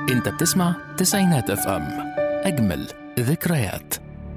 انت بتسمع تسعينات اف ام اجمل ذكريات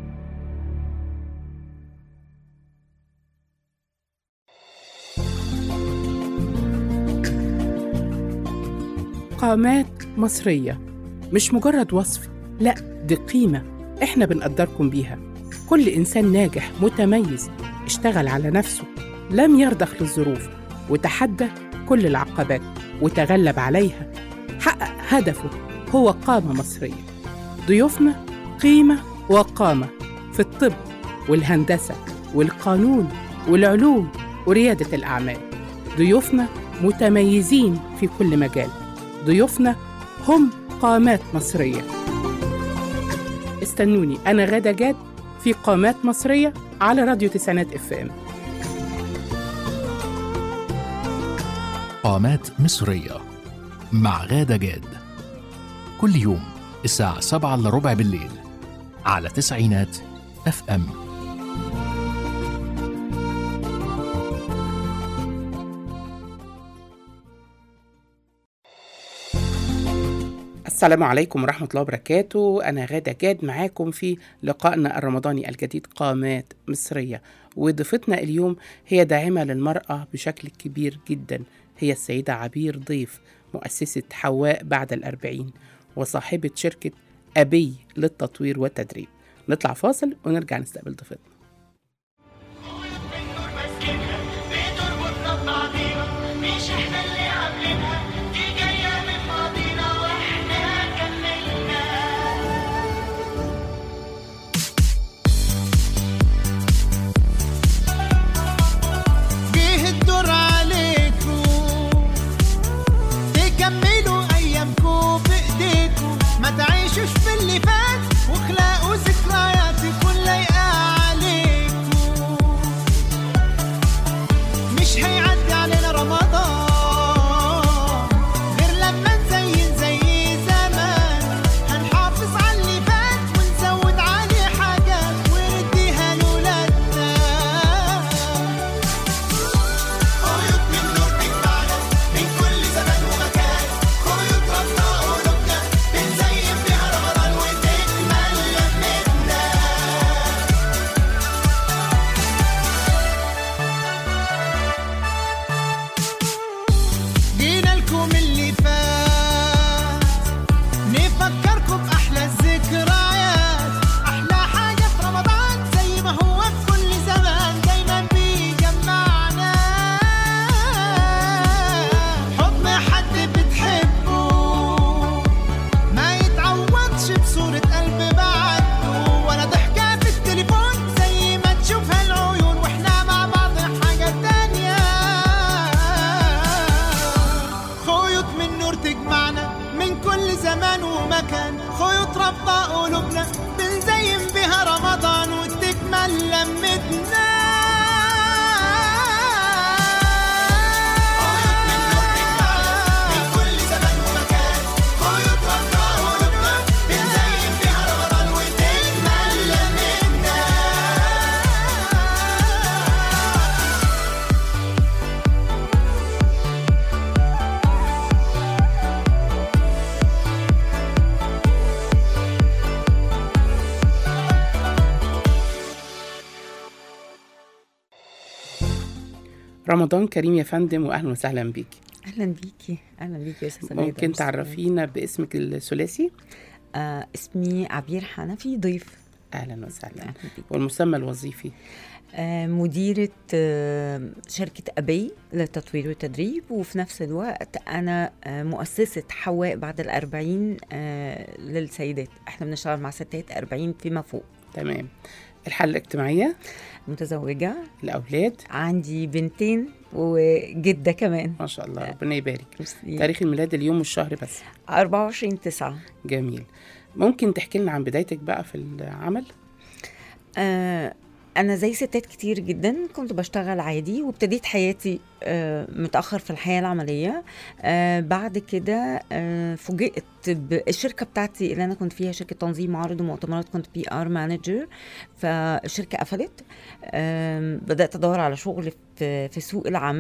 قامات مصرية مش مجرد وصف لا دي قيمة احنا بنقدركم بيها كل إنسان ناجح متميز اشتغل على نفسه لم يرضخ للظروف وتحدى كل العقبات وتغلب عليها حقق هدفه هو قامة مصرية ضيوفنا قيمة وقامة في الطب والهندسة والقانون والعلوم وريادة الأعمال ضيوفنا متميزين في كل مجال ضيوفنا هم قامات مصرية استنوني أنا غادة جاد في قامات مصرية على راديو تسعينات اف ام قامات مصرية مع غادة جاد كل يوم الساعة 7 إلا ربع بالليل على تسعينات اف ام السلام عليكم ورحمة الله وبركاته أنا غادة جاد معاكم في لقائنا الرمضاني الجديد قامات مصرية وضيفتنا اليوم هي داعمة للمرأة بشكل كبير جدا هي السيدة عبير ضيف مؤسسة حواء بعد الأربعين وصاحبة شركة أبي للتطوير والتدريب نطلع فاصل ونرجع نستقبل ضيفتنا النور ماسكينها بتربطنا ببعضينا مش احنا اللي عاملينها دي جاية من ماضينا واحنا كملنا جه الدور عليكم تكملوا ايامكم بايديكم ما تعيشوش في اللي فات واخلقوا ذكريات تكون لايقه عليكم مش هيعدي علينا رمضان غير لما نزين زي زمان هنحافظ على اللي فات ونزود عليه حاجات ونديها لولادنا خيوط من نور تجمعنا من كل زمان ومكان خيوط ربنا قلوبنا بنزين بيها رمضان وتكمل لمتنا جينا لكم اللي فات نفكركم بأحلى الذكريات أحلى حاجة في رمضان زي ما هو في كل زمان دايما بيجمعنا حضن حد بتحبه ما يتعوضش بصورة قلب بعده ولا ضحكة في التليفون زي ما تشوفها العيون واحنا مع بعض حاجة تانية خيوط من نور تجمعنا من كل زمان ومكان خيوط رابطة قلوبنا بنزين بها رمضان وتكمل لمتنا خيوط من نور تجمعنا من كل زمان ومكان خيوط رابطة قلوبنا بنزين بها رمضان وتكمل لمتنا رمضان كريم يا فندم وأهلا وسهلا بيكي اهلا بيكي اهلا بيكي يا استاذه غادة. ممكن ميرسي. تعرفينا باسمك الثلاثي آه اسمي عبير حنفي ضيف أهلا وسهلا اهلا بيكي والمسمى الوظيفي آه مديره آه شركه ابي للتطوير والتدريب وفي نفس الوقت انا آه مؤسسه حواء بعد الأربعين آه للسيدات احنا بنشتغل مع ستات 40 فيما فوق تمام الحالة الاجتماعية متزوجه الأولاد عندي بنتين وجده كمان ما شاء الله ربنا يبارك ميرسي. تاريخ الميلاد اليوم والشهر بس 24 9 جميل ممكن تحكي لنا عن بدايتك بقى في العمل آه أنا زي ستات كتير جدا كنت بشتغل عادي وابتديت حياتي آه متأخر في الحياة العملية آه بعد كده آه فوجئت بالشركة بتاعتي اللي أنا كنت فيها شركة تنظيم معارض ومؤتمرات كنت بي آر مانجر فالشركة قفلت آه بدأت أدور على شغل في, في سوق العمل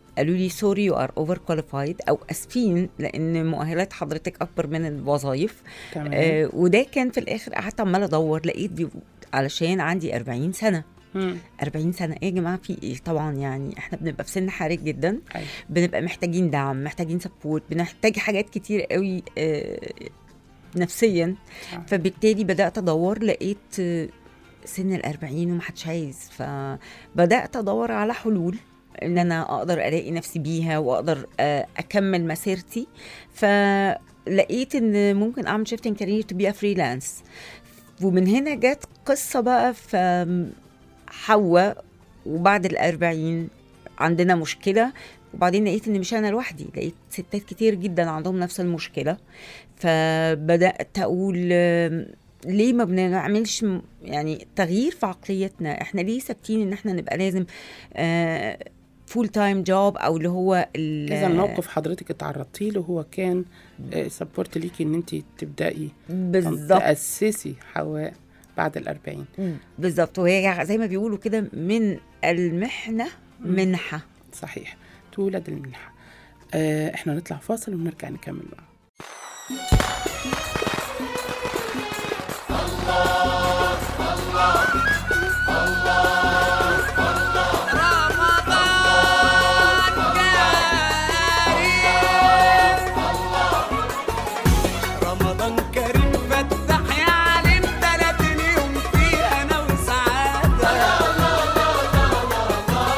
قالوا لي سوري يو ار اوفر كواليفايد او اسفين لان مؤهلات حضرتك اكبر من الوظائف تمام آه وده كان في الاخر قعدت عماله ادور لقيت دي علشان عندي 40 سنه مم. 40 سنه ايه يا جماعه في ايه طبعا يعني احنا بنبقى في سن حرج جدا أيوة. بنبقى محتاجين دعم محتاجين سبورت بنحتاج حاجات كتير قوي آه، نفسيا صح. فبالتالي بدات ادور لقيت آه، سن الأربعين ومحدش عايز فبدات ادور على حلول ان انا اقدر الاقي نفسي بيها واقدر آه، اكمل مسيرتي فلقيت ان ممكن اعمل شيفتنج كارير تو بي فريلانس ومن هنا جت قصه بقى في حواء وبعد الأربعين عندنا مشكلة وبعدين لقيت ان مش انا لوحدي لقيت ستات كتير جدا عندهم نفس المشكلة فبدأت اقول آم، ليه ما بنعملش م- يعني تغيير في عقليتنا احنا ليه ثابتين ان احنا نبقى لازم فول تايم جوب او اللي هو ال- اذا موقف حضرتك اتعرضتي له هو كان سبورت ليكي ان انت تبداي بالظبط تاسسي حواء بعد الأربعين بالظبط وهي زي ما بيقولوا كده من المحنة منحة صحيح تولد المنحة آه احنا نطلع فاصل ونرجع نكمل بقى رمضان كريم فتح يا عليم تلاتين يوم فيه انا وسعادة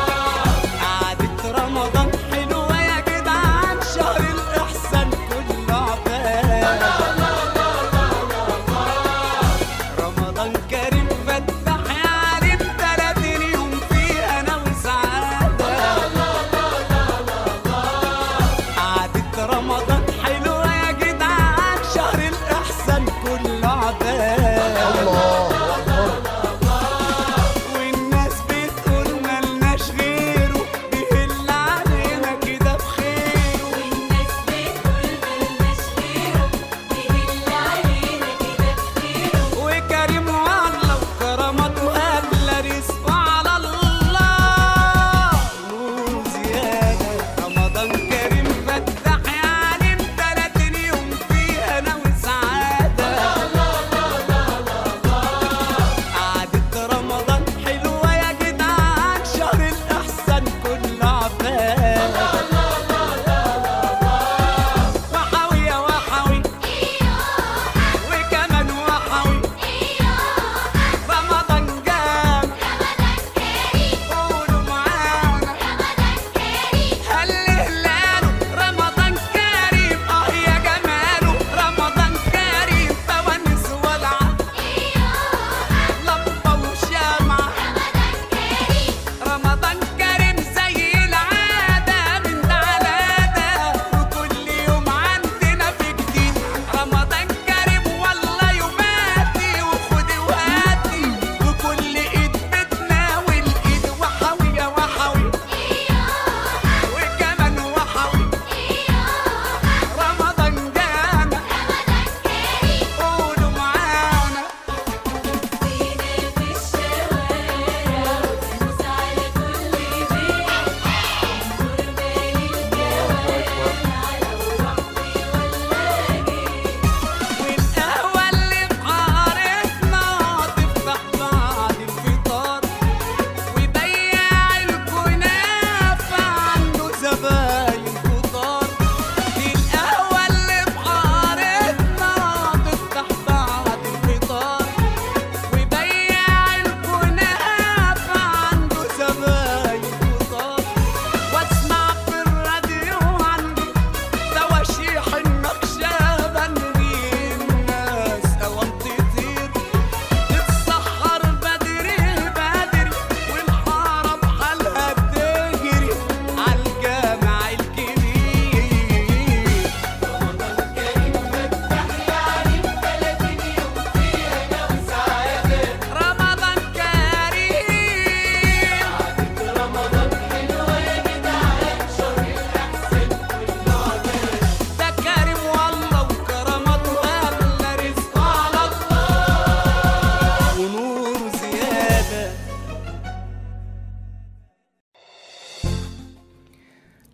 قعدة رمضان حلوة يا جدعان شهر الإحسان كله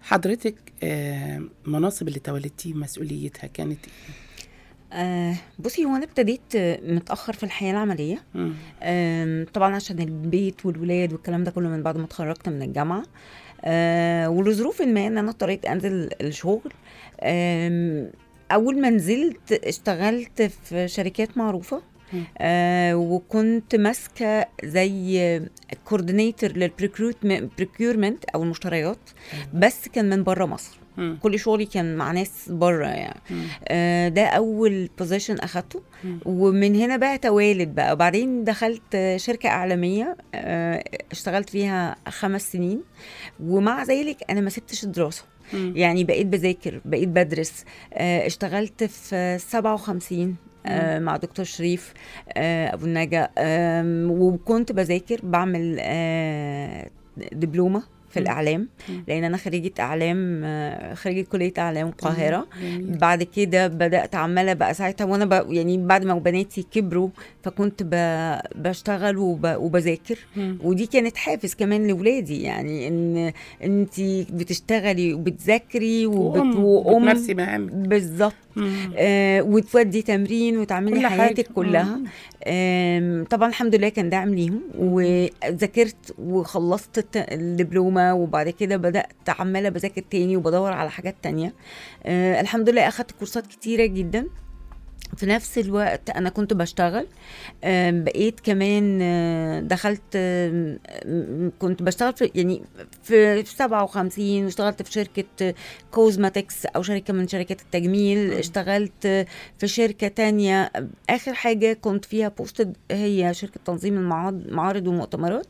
حضرتك آه، مناصب اللي تولدتيه مسؤوليتها كانت ايه؟ آه بصي هو انا ابتديت آه، متاخر في الحياه العمليه مم. آم، طبعا عشان البيت والولاد والكلام ده كله من بعد ما اتخرجت من الجامعه آه ولظروف ما ان انا اضطريت انزل الشغل آم، اول ما نزلت اشتغلت في شركات معروفه مم. آه وكنت ماسكه زي كوردينيتور للبريكيورمنت او المشتريات بس كان من بره مصر مم. كل شغلي كان مع ناس بره يعني مم. آه، ده اول بوزيشن اخدته مم. ومن هنا بقى توالد بقى وبعدين دخلت آه، شركه اعلاميه آه، اشتغلت فيها خمس سنين ومع ذلك انا ما سبتش الدراسه مم. يعني بقيت بذاكر بقيت بدرس آه، اشتغلت في 57 آه، مع دكتور شريف آه، ابو النجا آم، وكنت بذاكر بعمل آه، دبلومه في مم. الاعلام مم. لان انا خريجه اعلام آه، خريجه كليه اعلام القاهره جميل. بعد كده بدات عماله بقى ساعتها وانا ب... يعني بعد ما بناتي كبروا فكنت ب... بشتغل وب... وبذاكر مم. ودي كانت حافز كمان لاولادي يعني ان انت بتشتغلي وبتذاكري وبت... وأم بتمارسي مهام بالظبط مم. آه وتودي تمرين وتعملي كل حياتك حاجة. كلها مم. آم، طبعا الحمد لله كان داعم ليهم وذاكرت وخلصت الت- الدبلومه وبعد كده بدات عماله بذاكر تاني وبدور على حاجات تانية آه الحمد لله اخدت كورسات كتيره جدا في نفس الوقت انا كنت بشتغل آم، بقيت كمان آه، دخلت آم، آم، كنت بشتغل في يعني في في 57 واشتغلت في شركه كوزماتكس او شركه من شركات التجميل اشتغلت في شركه تانية اخر حاجه كنت فيها بوستد هي شركه تنظيم المعارض معارض والمؤتمرات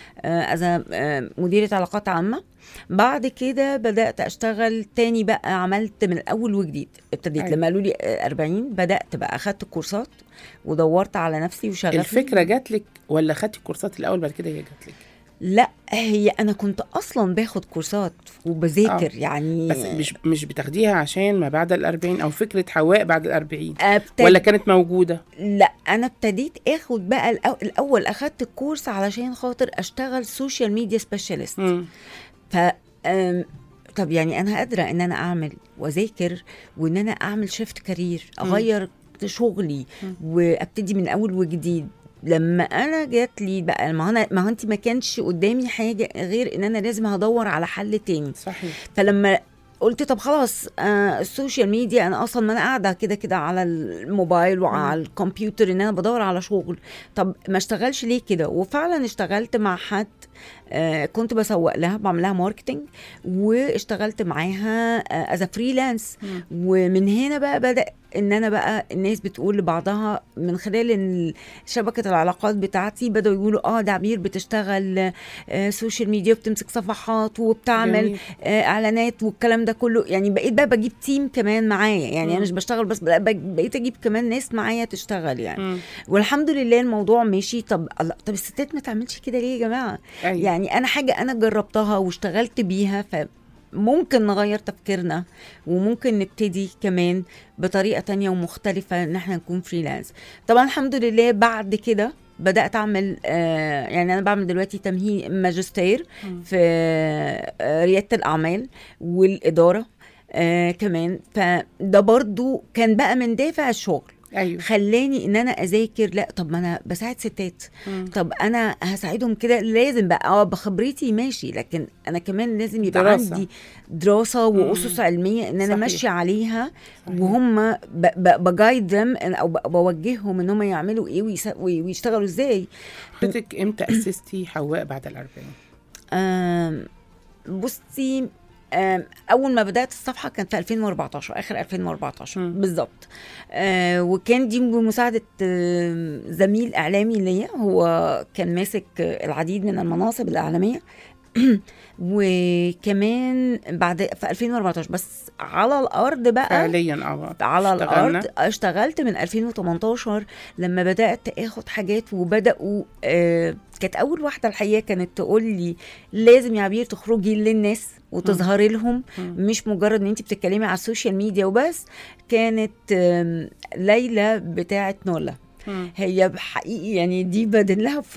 از مديره علاقات عامه بعد كده بدات اشتغل تاني بقى عملت من الاول وجديد ابتديت أيوة. لما قالوا لي آه، 40 بدات بقى اخدت كورسات ودورت على نفسي وشغلت الفكره جات لك ولا خدتي الكورسات الاول بعد كده هي جات لك لا هي انا كنت اصلا باخد كورسات وبذاكر آه. يعني بس مش مش بتاخديها عشان ما بعد الأربعين أو فكرة حواء بعد الأربعين أبتد... ولا كانت موجودة لا انا ابتديت اخد بقى الأو... الاول اخدت الكورس علشان خاطر اشتغل سوشيال ميديا سبيشالست مم. ف أم، طب يعني انا قادره ان انا اعمل واذاكر وان انا اعمل شيفت كارير اغير شغلي وابتدي من اول وجديد لما انا جات لي بقى ما انا ما هو انت ما كانش قدامي حاجه غير ان انا لازم هدور على حل تاني صحيح فلما قلت طب خلاص آه السوشيال ميديا انا اصلا ما انا قاعده كده كده على الموبايل وعلى الكمبيوتر ان انا بدور على شغل طب ما اشتغلش ليه كده وفعلا اشتغلت مع حد آه كنت بسوق لها بعمل لها ماركتنج واشتغلت معاها از فريلانس مم. ومن هنا بقى بدا ان انا بقى الناس بتقول لبعضها من خلال ال- شبكه العلاقات بتاعتي بداوا يقولوا اه ده عبير بتشتغل آه سوشيال ميديا وبتمسك صفحات وبتعمل جميل. آه، اعلانات والكلام ده كله يعني بقيت بقى بجيب تيم كمان معايا يعني انا مم. مش بشتغل بس لا، بق- بقيت اجيب كمان ناس معايا تشتغل يعني مم. والحمد لله الموضوع ماشي طب الله طب الستات ما تعملش كده ليه يا جماعه أيوة. يعني انا حاجه انا جربتها واشتغلت بيها فممكن نغير تفكيرنا وممكن نبتدي كمان بطريقه تانية ومختلفه ان احنا نكون فريلانس طبعا الحمد لله بعد كده بدات اعمل آه يعني انا بعمل دلوقتي تمهيد ماجستير مم. في آه رياده الاعمال والاداره آه كمان فده برضو كان بقى من دافع الشغل أيوة خلاني ان انا اذاكر لا طب ما انا بساعد ستات مم. طب انا هساعدهم كده لازم بقى اه بخبرتي ماشي لكن انا كمان لازم يبقى دراسة. عندي دراسه واسس علميه ان انا صحيح. ماشيه عليها صحيح. وهم بجايد ذم او ب- بوجههم ان هم يعملوا ايه ويس- وي- ويشتغلوا ازاي حضرتك إمتى أسستي حواء بعد الأربعين؟ آم، بصي آم، اول ما بدات الصفحه كانت في 2014 اخر 2014 مم. بالظبط آه، وكان دي بمساعده آم، زميل اعلامي ليا هو كان ماسك آه، العديد من المناصب الاعلاميه وكمان بعد في 2014 بس على الارض بقى فعليا اه على اشتغلنا. الارض اشتغلت من 2018 لما بدات اخد حاجات وبداوا آه كانت اول واحده الحقيقه كانت تقول لي لازم يا عبير تخرجي للناس وتظهري لهم مم. مش مجرد ان انت بتتكلمي على السوشيال ميديا وبس كانت آم، ليلى بتاعه نولا مم. هي حقيقي يعني دي بدل لها بفضل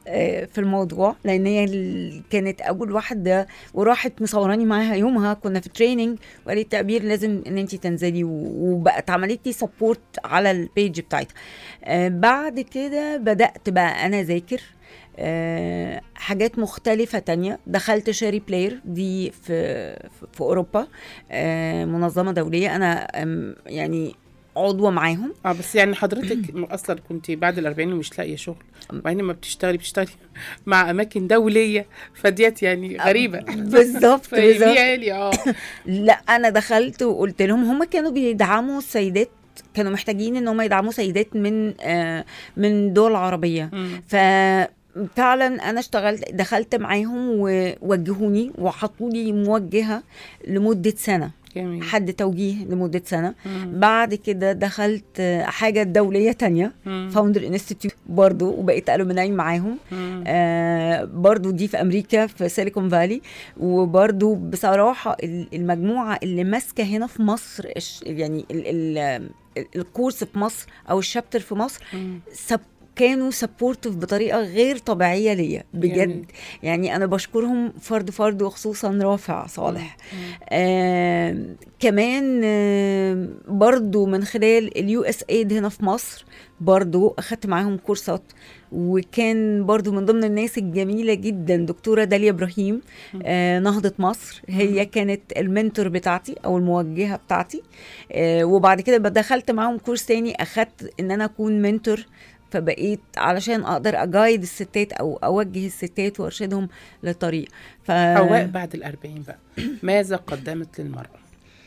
آه، في الموضوع لان هي ال- كانت اول واحده وراحت مصوراني معاها يومها كنا في تريننج وقالت تعبير لازم ان انت تنزلي و- وبقت عملت لي سبورت على البيج بتاعتها آه، بعد كده بدات بقى انا اذاكر آه، حاجات مختلفة تانية دخلت شاري بلاير دي في في أوروبا آه، منظمة دولية أنا آم، يعني عضوة معاهم اه بس يعني حضرتك اصلا كنت بعد الأربعين ومش لاقيه شغل وبعدين ما بتشتغلي بتشتغلي مع اماكن دوليه فديت يعني غريبه بالظبط بالظبط فاهميها لي اه لا انا دخلت وقلت لهم هم كانوا بيدعموا السيدات كانوا محتاجين ان هم يدعموا سيدات من آه من دول عربيه مم. ف فعلا انا اشتغلت دخلت معاهم ووجهوني وحطوا لي موجهه لمده سنه جميل حد توجيه لمده سنه مم. بعد كده دخلت آه، حاجه دوليه تانية مم. فاوندر انستيتيوت برضو وبقيت الومناي معاهم مم. آه برضو دي في امريكا في سيليكون فالي وبرضو بصراحه ال- المجموعه اللي ماسكه هنا في مصر الش- يعني ال ال الكورس في مصر او الشابتر في مصر مم. سب كانوا سبورتيف بطريقه غير طبيعيه ليا بجد جميل. يعني انا بشكرهم فرد فرد وخصوصا رافع صالح مم. آه كمان آه برضو من خلال اليو اس ايد هنا في مصر برضو اخدت معاهم كورسات وكان برضو من ضمن الناس الجميلة جدا دكتورة داليا ابراهيم آه نهضة مصر هي كانت المنتور بتاعتي او الموجهة بتاعتي آه وبعد كده دخلت معاهم كورس تاني اخدت ان انا اكون منتور فبقيت علشان اقدر اجايد الستات او اوجه الستات وارشدهم للطريق ف حواء بعد الأربعين بقى ماذا قدمت للمرأة؟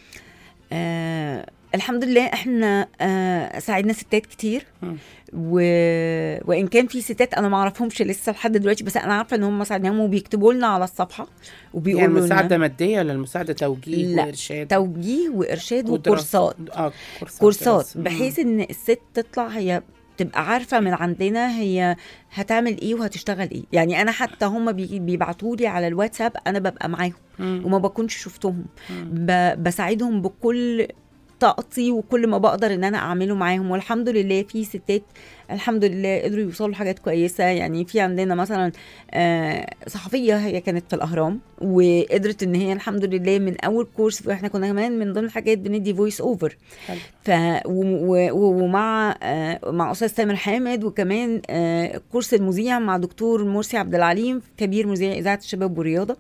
آه الحمد لله احنا آه ساعدنا ستات كتير مم. و... وان كان في ستات انا ما اعرفهمش لسه لحد دلوقتي بس انا عارفه ان هم ساعدناهم وبيكتبوا لنا على الصفحه يعني وبيقولوا مساعدة لنا مادية ولا المساعدة توجيه لا، وإرشاد؟ توجيه وارشاد ودراسة؟ وكورسات اه كورسات كورسات دراسة. مم. بحيث ان الست تطلع هي تبقى عارفه من عندنا هي هتعمل ايه وهتشتغل ايه يعني انا حتى هم بيبعتوا لي على الواتساب انا ببقى معاهم مم. وما بكونش شفتهم مم. ب- بساعدهم بكل طاقتي وكل ما بقدر ان انا اعمله معاهم والحمد لله في ستات الحمد لله قدروا يوصلوا لحاجات كويسه يعني في عندنا مثلا آه، صحفيه هي كانت في الاهرام وقدرت ان هي الحمد لله من اول كورس واحنا كنا كمان من ضمن الحاجات بندي فويس اوفر حلو. ف و- و- ومع آه، مع استاذ تامر حامد وكمان آه، كورس المذيع مع دكتور مرسي عبد العليم كبير مذيع اذاعه الشباب والرياضه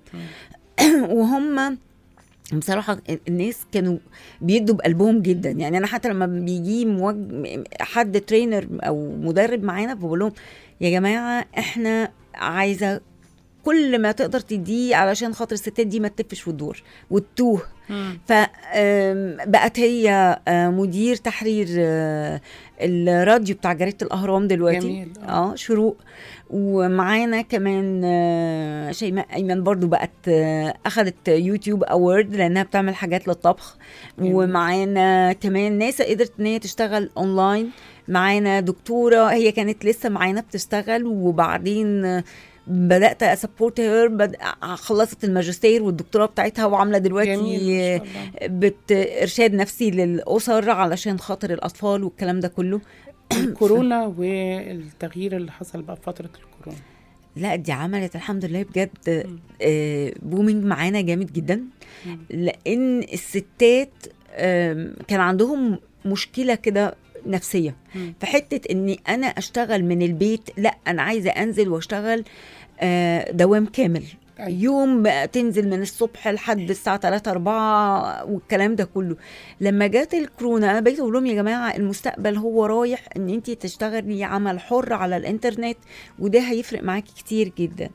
وهم بصراحة الناس كانوا بيدوا بقلبهم جدا يعني أنا حتى لما بيجي موج... حد ترينر أو مدرب معانا بقول لهم يا جماعة إحنا عايزة كل ما تقدر تديه علشان خاطر الستات دي ما تلفش وتدور وتتوه مم. فبقت هي آه، مدير تحرير آه، الراديو بتاع جريدة الأهرام دلوقتي جميل آه. اه شروق ومعانا كمان آه، شيماء ايمن برضو بقت آه، اخذت يوتيوب اوورد لانها بتعمل حاجات للطبخ جميل. ومعانا كمان ناس قدرت ان هي تشتغل اونلاين معانا دكتوره هي كانت لسه معانا بتشتغل وبعدين آه، بدات اسبورت هير بد... خلصت الماجستير والدكتوراه بتاعتها وعامله دلوقتي جميل آه، ما شاء الله بت ارشاد نفسي للاسر علشان خاطر الاطفال والكلام ده كله الكورونا والتغيير اللي حصل بقى في فترة الكورونا لا دي عملت الحمد لله بجد مم. آه، بومينج معانا جامد جدا مم. لان الستات آم، كان عندهم مشكله كده نفسيه مم. في حته اني انا اشتغل من البيت لا انا عايزه انزل واشتغل آه، دوام كامل أيوة. يوم بقى تنزل من الصبح لحد الساعه 3 4 والكلام ده كله لما جت الكورونا انا بقيت اقول لهم يا جماعه المستقبل هو رايح ان انت تشتغلي عمل حر على الانترنت وده هيفرق معاكي كتير جدا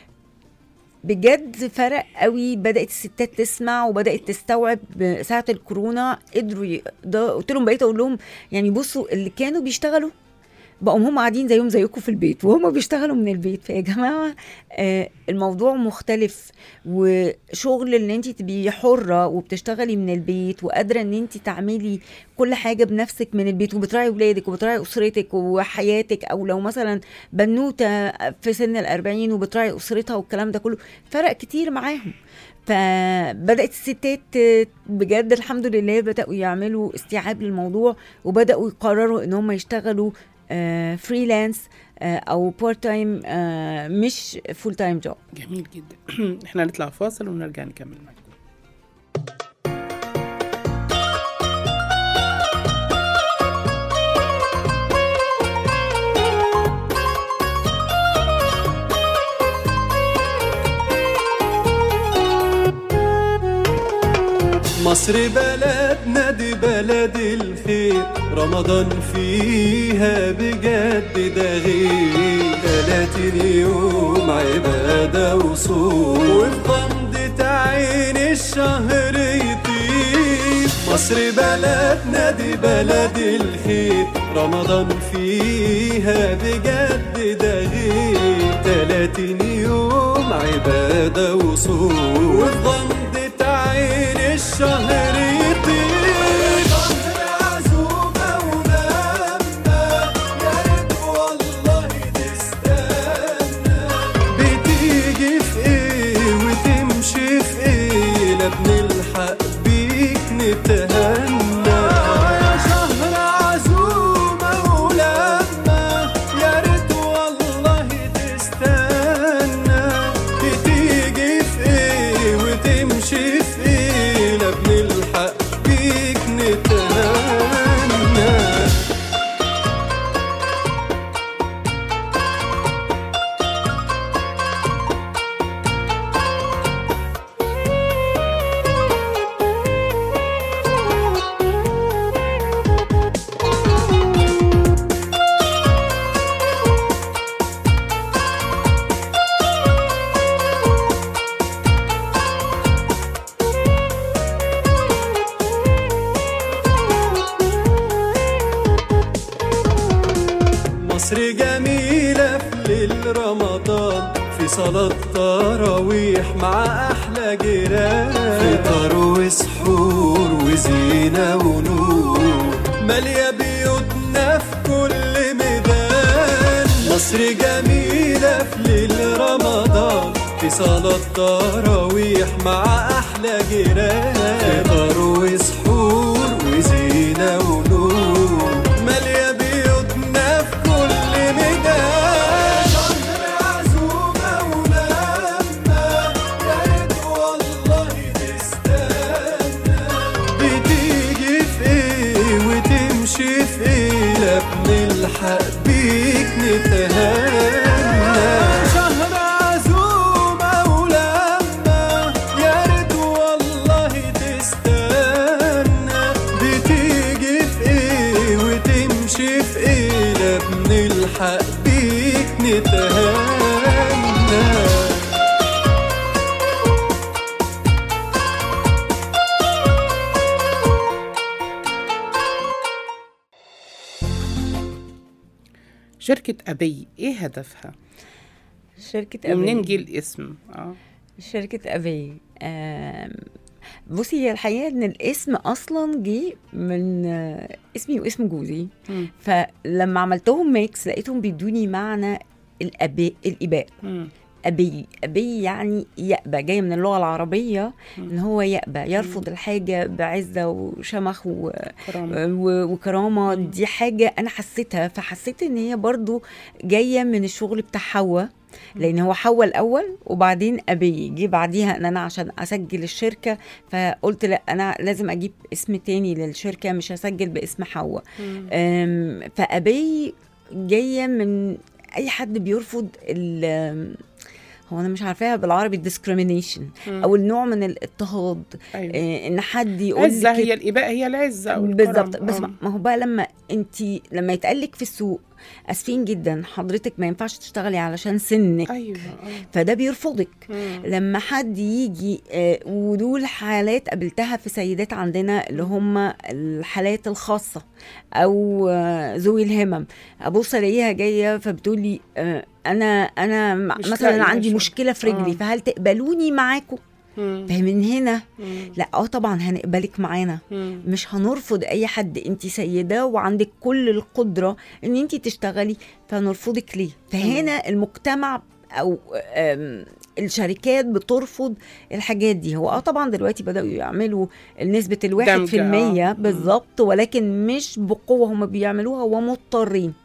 بجد فرق قوي بدات الستات تسمع وبدات تستوعب ساعه الكورونا قدروا ي- ده قلت لهم بقيت اقول لهم يعني بصوا اللي كانوا بيشتغلوا بقوا هم قاعدين زيهم زيكم في البيت وهم بيشتغلوا من البيت فيا جماعه آه الموضوع مختلف وشغل ان انت تبقي حره وبتشتغلي من البيت وقادره ان انت تعملي كل حاجه بنفسك من البيت وبتراعي ولادك وبتراعي اسرتك وحياتك او لو مثلا بنوته في سن الأربعين وبتراعي اسرتها والكلام ده كله فرق كتير معاهم فبدات الستات بجد الحمد لله بداوا يعملوا استيعاب للموضوع وبداوا يقرروا ان هم يشتغلوا فريلانس او بارت تايم مش فول تايم جوب جميل جدا احنا نطلع فاصل ونرجع نكمل معاكم مصر بلدنا دي بلد الخير رمضان فيها بجد ده غير تلاتين يوم عبادة وصوم وفي غمضة عين الشهر يطير مصر بلدنا دي بلد الخير رمضان فيها بجد ده غير تلاتين يوم عبادة وصوم وفي غمضة عين الشهر يطير شهر عزومة ولما يا ريت والله تستنى بتيجي في ايه وتمشي في ايه لا بنلحق بيك نتهنى يا شهر عزومة ولما يا ريت والله تستنى بتيجي في ايه وتمشي في ايه لا بنلحق بيك نتهنى مصر جميلة في ليل رمضان في صلاة تراويح مع أحلى جيران فطار وسحور وزينة ونور مالية بيوتنا في كل ميدان مصر جميلة في ليل رمضان في صلاة تراويح مع أحلى جيران فطار وسحور وزينة ونور مالية بيوتنا في كل ميدان شهر عزومة ولما يا ريت والله تستنى بتيجي في ايه وتمشي في ايه لا بنلحق بيك نتهنى شهر عزومة ولما يا ريت والله تستنى بتيجي في ايه وتمشي في ايه لا بنلحق بيك نتهنى شركة أبي إيه هدفها؟ شركة ومنين أبي جه الاسم؟ اه شركة أبي آم، بصي هي الحقيقة إن الاسم أصلا جه من آه، اسمي واسم جوزي مم. فلما عملتهم ميكس لقيتهم بيدوني معنى الأباء الإباء مم. أبي أبي يعني يأبى جاي من اللغة العربية إن هو يأبى يرفض الحاجة بعزة وشمخ و... كرامة و- وكرامة دي حاجة أنا حسيتها فحسيت إن هي برضو جاية من الشغل بتاع حواء لأن هو حواء الأول وبعدين أبي جه بعديها إن أنا عشان أسجل الشركة فقلت لا أنا لازم أجيب اسم تاني للشركة مش هسجل باسم حواء أم، فأبي جاية من أي حد بيرفض ال هو انا مش عارفاها بالعربي الديسكريميشن او النوع من الاضطهاد أيوة. إيه، ان حد يقول عزة لك هي الإباء هي العزة أو بالظبط الكرم. بس آه. ما هو بقى لما انت لما يتقال لك في السوق اسفين جدا حضرتك ما ينفعش تشتغلي علشان سنك أيوة آه. فده بيرفضك مم. لما حد يجي آه، ودول حالات قابلتها في سيدات عندنا اللي هم الحالات الخاصه او آه، ذوي الهمم ابص الاقيها جايه فبتقولي آه، انا انا م- مش لاقية مثلا عندي شغل. مشكله في رجلي آه. فهل تقبلوني معاكم مم. فمن هنا مم. لا اه طبعا هنقبلك معانا مم. مش هنرفض اي حد انت سيده وعندك كل القدره ان انت تشتغلي فنرفضك ليه فهنا المجتمع او آم، الشركات بترفض الحاجات دي هو اه طبعا دلوقتي بداوا يعملوا نسبه الواحد دمج، في المية آه. بالظبط ولكن مش بقوه هم بيعملوها ومضطرين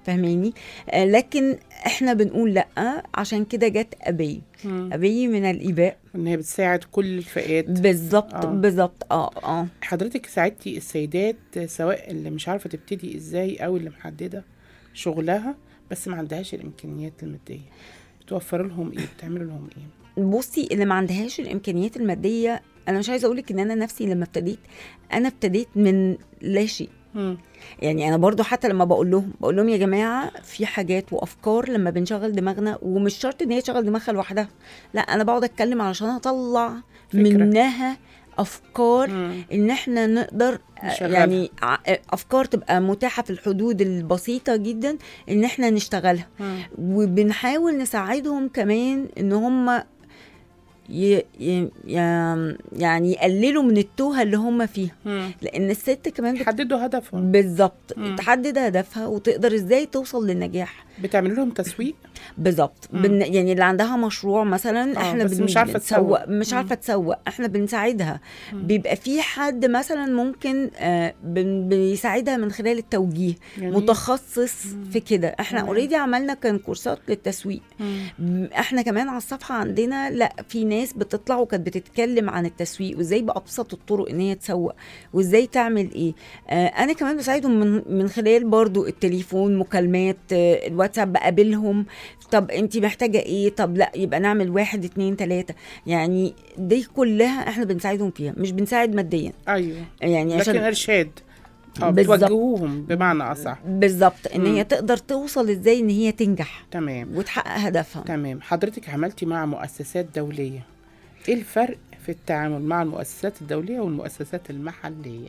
فاهماني آه لكن احنا بنقول لا عشان كده جت ابي مم. ابي من الاباء ان هي بتساعد كل الفئات بالظبط آه. بالظبط اه اه حضرتك ساعدتي السيدات سواء اللي مش عارفه تبتدي ازاي او اللي محدده شغلها بس ما عندهاش الامكانيات الماديه بتوفر لهم ايه بتعمل لهم ايه بصي اللي ما عندهاش الامكانيات الماديه انا مش عايزه اقولك ان انا نفسي لما ابتديت انا ابتديت من لا شيء مم. يعني انا برضو حتى لما بقول لهم بقول لهم يا جماعه في حاجات وافكار لما بنشغل دماغنا ومش شرط ان هي تشغل دماغها لوحدها لا انا بقعد اتكلم علشان اطلع فكرة. منها افكار مم. ان احنا نقدر آه، نشغلها. يعني ع- افكار تبقى متاحه في الحدود البسيطه جدا ان احنا نشتغلها مم. وبنحاول نساعدهم كمان ان هم ي... ي... ي- يعني يقللوا من التوهه اللي هم فيها مم. لان الست كمان بت... يحددوا هدفهم بالظبط مم. تحدد هدفها وتقدر ازاي توصل للنجاح بتعمل لهم تسويق بالظبط مم. بن... يعني اللي عندها مشروع مثلا آه، احنا بس مش عارفة بنسوق تسوق. مش مم. عارفه تسوق احنا بنساعدها مم. بيبقى في حد مثلا ممكن آه بن... بيساعدها من خلال التوجيه جميل. متخصص مم. في كده احنا تمام. اوريدي عملنا كان كورسات للتسويق مم. م- احنا كمان على الصفحه عندنا لا في ناس بتطلع وكانت بتتكلم عن التسويق وازاي بابسط الطرق ان هي تسوق وازاي تعمل ايه آه انا كمان بساعدهم من من خلال برضو التليفون مكالمات آه الواتساب بقابلهم طب انت محتاجه ايه طب لا يبقى نعمل واحد اتنين تلاته يعني دي كلها احنا بنساعدهم فيها مش بنساعد ماديا ايوه يعني لكن عشان ارشاد اه بالظبط. بتوجهوهم بتوجهوهم بمعنى اصح بالظبط ان مم. هي تقدر توصل ازاي ان هي تنجح تمام وتحقق هدفها تمام حضرتك عملتي مع مؤسسات دوليه ايه الفرق في التعامل مع المؤسسات الدوليه والمؤسسات المحليه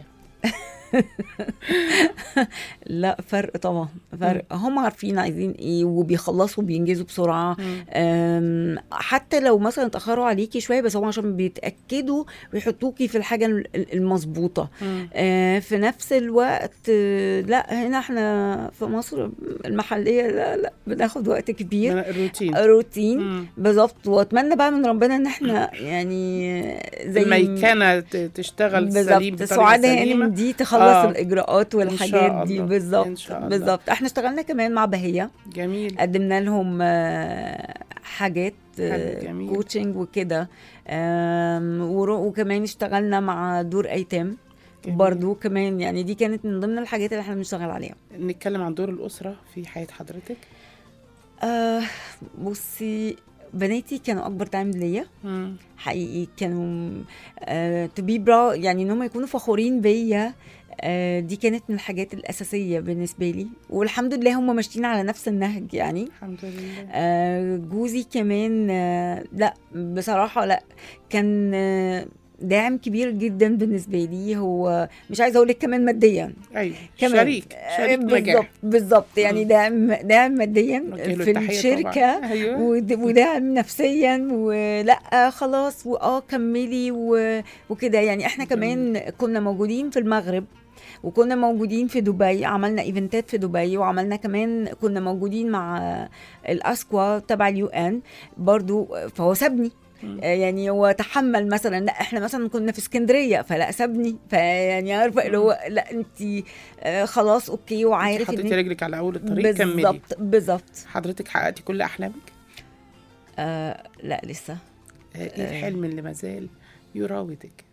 لا فرق طبعا فرق هم عارفين عايزين ايه وبيخلصوا بينجزوا بسرعه مم. أم، حتى لو مثلا اتاخروا عليكي شويه بس هم عشان بيتاكدوا ويحطوكي في الحاجه ال- ال- المظبوطه مم. آه، في نفس الوقت آه، لا هنا احنا في مصر المحليه لا لا بناخد وقت كبير من الروتين روتين مم. بالظبط واتمنى بقى من ربنا ان احنا يعني زي الميكنه ت- تشتغل سليم بالظبط بطريقه سعاد هانم سليمه دي تخلص آه. آه. الاجراءات والحاجات دي الله. إن بالظبط شاء الله. بالظبط احنا اشتغلنا كمان مع بهيه جميل قدمنا لهم آه، حاجات حلو، جميل. كوتشنج وكده آم، ورو- وكمان اشتغلنا مع دور ايتام جميل. برضو كمان يعني دي كانت من ضمن الحاجات اللي احنا بنشتغل عليها نتكلم عن دور الاسره في حياه حضرتك آه بصي بناتي كانوا اكبر دعم ليا مم. حقيقي كانوا تو بي برا يعني ان هم يكونوا فخورين بيا آه، دي كانت من الحاجات الاساسيه بالنسبه لي والحمد لله هم ماشيين على نفس النهج يعني الحمد لله آه، جوزي كمان آه، لا بصراحه لا كان آه، داعم كبير جدا بالنسبه لي هو مش عايزه اقول لك كمان ماديا ايوه كمان شريك آه، شريك بالظبط نجاح بالظبط يعني مم. داعم داعم ماديا نوجه له في التحية الشركه طبعاً. ايوه ود- وداعم نفسيا ولا خلاص واه كملي و- وكده يعني احنا كمان كنا موجودين في المغرب وكنا موجودين في دبي عملنا ايفنتات في دبي وعملنا كمان كنا موجودين مع الاسكوا تبع اليو ان برضو فهو سابني مم. آه، يعني هو تحمل مثلا لا احنا مثلا كنا في اسكندريه فلا سابني فيعني عارفه اللي هو لا انت خلاص اوكي وعارف حطيتي إن- رجلك على اول الطريق كملي بالظبط بالظبط حضرتك حققتي كل احلامك آه لا لسه ايه الحلم اللي مازال يراودك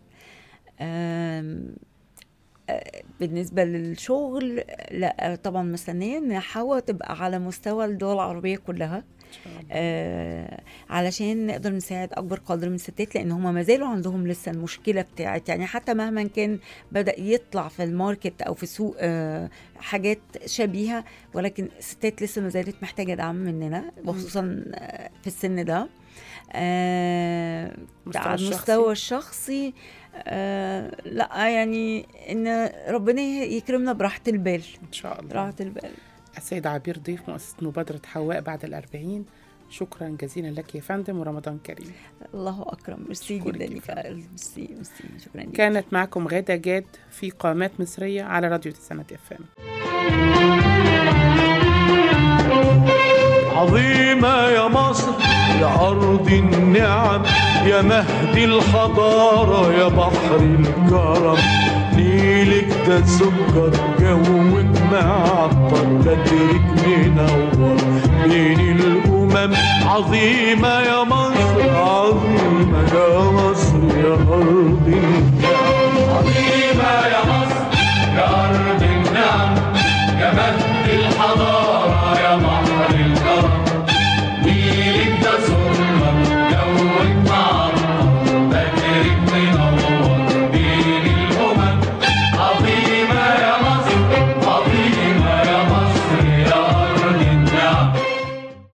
آم، آه، بالنسبة للشغل لا طبعا مستنية ان حوا تبقى على مستوى الدول العربية كلها ان شاء الله آه علشان نقدر نساعد اكبر قدر من الستات لان هم ما زالوا عندهم لسه المشكله بتاعت يعني حتى مهما كان بدا يطلع في الماركت او في السوق آه حاجات شبيهه ولكن الستات لسه ما زالت محتاجه دعم مننا وخصوصا آه في السن ده آه مستوى على الشخصي. المستوى الشخصي آه لا يعني ان ربنا يكرمنا براحه البال ان شاء الله براحه البال السيد عبير ضيف مؤسسة مبادرة حواء بعد الأربعين شكرا جزيلا لك يا فندم ورمضان كريم الله اكرم ميرسي أشكرك جدا يا لك فندم. ميرسي ميرسي شكرا لك كانت معكم غادة جاد في قامات مصرية على راديو تسعينات اف ام عظيمة يا مصر يا أرض النعم يا مهد الحضارة يا بحر الكرم نيلك ده سكر جوك معطر بدرك منور بين الأمم عظيمة يا مصر عظيمة يا مصر يا أرض النعم عظيمة يا مصر